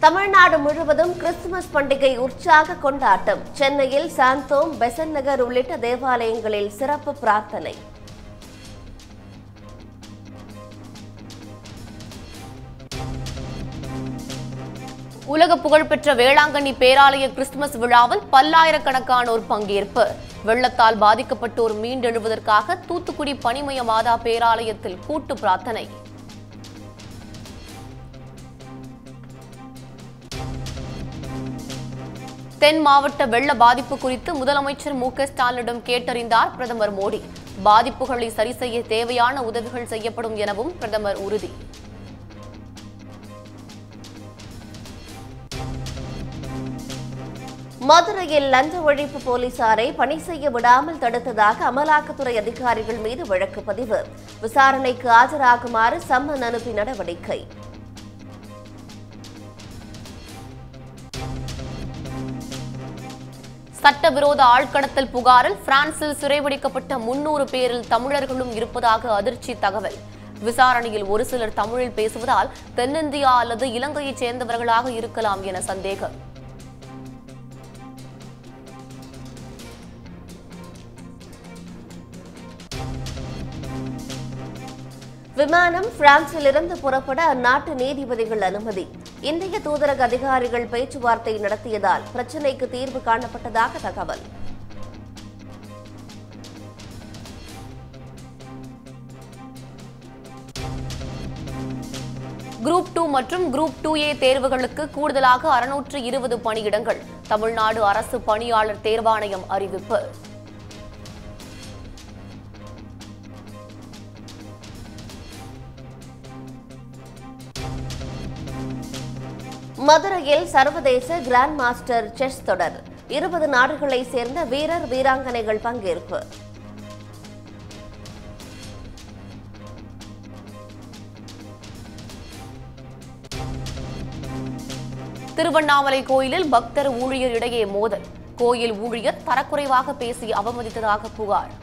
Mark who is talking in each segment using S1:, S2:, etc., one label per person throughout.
S1: தமிழ்நாடு முழுவதும் கிறிஸ்துமஸ் பண்டிகை உற்சாக கொண்டாட்டம் சென்னையில் சாந்தோம் பெசன் நகர் உள்ளிட்ட தேவாலயங்களில் சிறப்பு பிரார்த்தனை
S2: உலக புகழ்பெற்ற வேளாங்கண்ணி பேராலய கிறிஸ்துமஸ் விழாவில் பல்லாயிரக்கணக்கானோர் பங்கேற்பு வெள்ளத்தால் பாதிக்கப்பட்டோர் மீண்டெழுவதற்காக தூத்துக்குடி பனிமய மாதா பேராலயத்தில் கூட்டு பிரார்த்தனை தென் மாவட்ட வெள்ள பாதிப்பு குறித்து முதலமைச்சர் மு க ஸ்டாலினிடம் கேட்டறிந்தார் பிரதமர் மோடி பாதிப்புகளை சரி செய்ய தேவையான உதவிகள் செய்யப்படும் எனவும் பிரதமர் உறுதி
S1: மதுரையில் லஞ்ச ஒழிப்பு போலீசாரை பணி செய்ய விடாமல் தடுத்ததாக அமலாக்கத்துறை அதிகாரிகள் மீது வழக்கு பதிவு விசாரணைக்கு ஆஜராகுமாறு சம்மன் அனுப்பி நடவடிக்கை
S2: சட்டவிரோத ஆழ்கடத்தல் புகாரில் பிரான்சில் சிறைபிடிக்கப்பட்ட முன்னூறு பேரில் தமிழர்களும் இருப்பதாக அதிர்ச்சி தகவல் விசாரணையில் ஒரு சிலர் தமிழில் பேசுவதால் தென்னிந்தியா அல்லது இலங்கையைச் சேர்ந்தவர்களாக இருக்கலாம் என சந்தேகம்
S1: விமானம் பிரான்சிலிருந்து புறப்பட அந்நாட்டு நீதிபதிகள் அனுமதி இந்திய தூதரக அதிகாரிகள் பேச்சுவார்த்தை நடத்தியதால் பிரச்சினைக்கு தீர்வு காணப்பட்டதாக தகவல்
S2: குரூப் டூ மற்றும் குரூப் டூ ஏ தேர்வுகளுக்கு கூடுதலாக அறுநூற்று இருபது பணியிடங்கள் தமிழ்நாடு அரசு பணியாளர் தேர்வாணையம் அறிவிப்பு
S1: மதுரையில் சர்வதேச கிராண்ட் மாஸ்டர் செஸ் தொடர் இருபது நாடுகளைச் சேர்ந்த வீரர் வீராங்கனைகள் பங்கேற்பு
S2: திருவண்ணாமலை கோயிலில் பக்தர் ஊழியர் இடையே மோதல் கோயில் ஊழியர் தரக்குறைவாக பேசி அவமதித்ததாக புகார்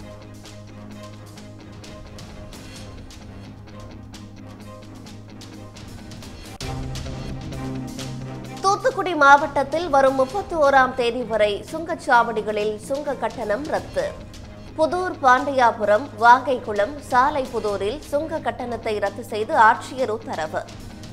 S1: தூத்துக்குடி மாவட்டத்தில் வரும் முப்பத்தி ஓராம் தேதி வரை சுங்கச்சாவடிகளில் சுங்க கட்டணம் ரத்து புதூர் பாண்டியாபுரம் வாகைக்குளம் சாலை புதூரில் சுங்க கட்டணத்தை ரத்து செய்து ஆட்சியர் உத்தரவு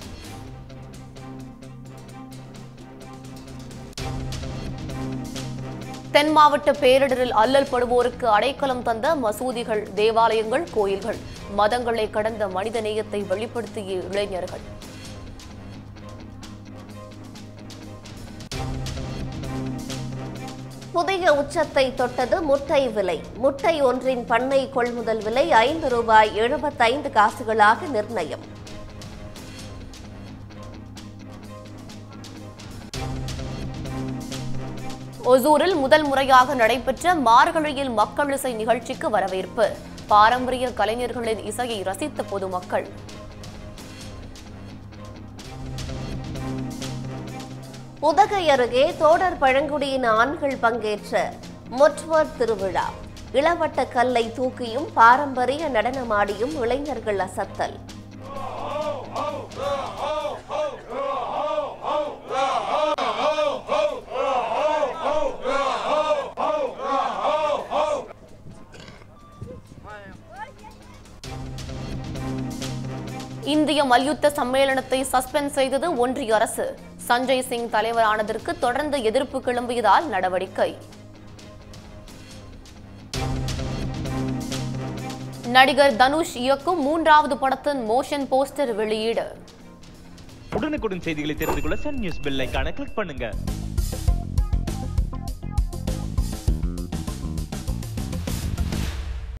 S2: தென் மாவட்ட பேரிடரில் அல்லல் படுவோருக்கு அடைக்கலம் தந்த மசூதிகள் தேவாலயங்கள் கோயில்கள் மதங்களை கடந்த மனித நேயத்தை வெளிப்படுத்திய இளைஞர்கள்
S1: புதிய உச்சத்தை தொட்டது முட்டை விலை முட்டை ஒன்றின் பண்ணை கொள்முதல் விலை ஐந்து ரூபாய் எழுபத்தைந்து காசுகளாக நிர்ணயம்
S2: ஒசூரில் முதல் முறையாக நடைபெற்ற மார்கழியில் மக்கள் இசை நிகழ்ச்சிக்கு வரவேற்பு பாரம்பரிய கலைஞர்களின் இசையை ரசித்த பொதுமக்கள்
S1: உதகை அருகே தோடர் பழங்குடியின ஆண்கள் பங்கேற்ற மொட்வர் திருவிழா இளவட்ட கல்லை தூக்கியும் பாரம்பரிய நடனமாடியும் இளைஞர்கள் அசத்தல்
S2: இந்திய மல்யுத்த சம்மேளனத்தை சஸ்பெண்ட் செய்தது ஒன்றிய அரசு சஞ்சய் சிங் தலைவரானதற்கு தொடர்ந்து எதிர்ப்பு கிளம்பியதால் நடவடிக்கை நடிகர் தனுஷ் இயக்கும் மூன்றாவது படத்தின் மோஷன் போஸ்டர் வெளியீடு
S3: உடனுக்குடன் செய்திகளை தெரிந்து கொள்ள சன் நியூஸ் பெல் ஐகானை கிளிக் பண்ணுங்க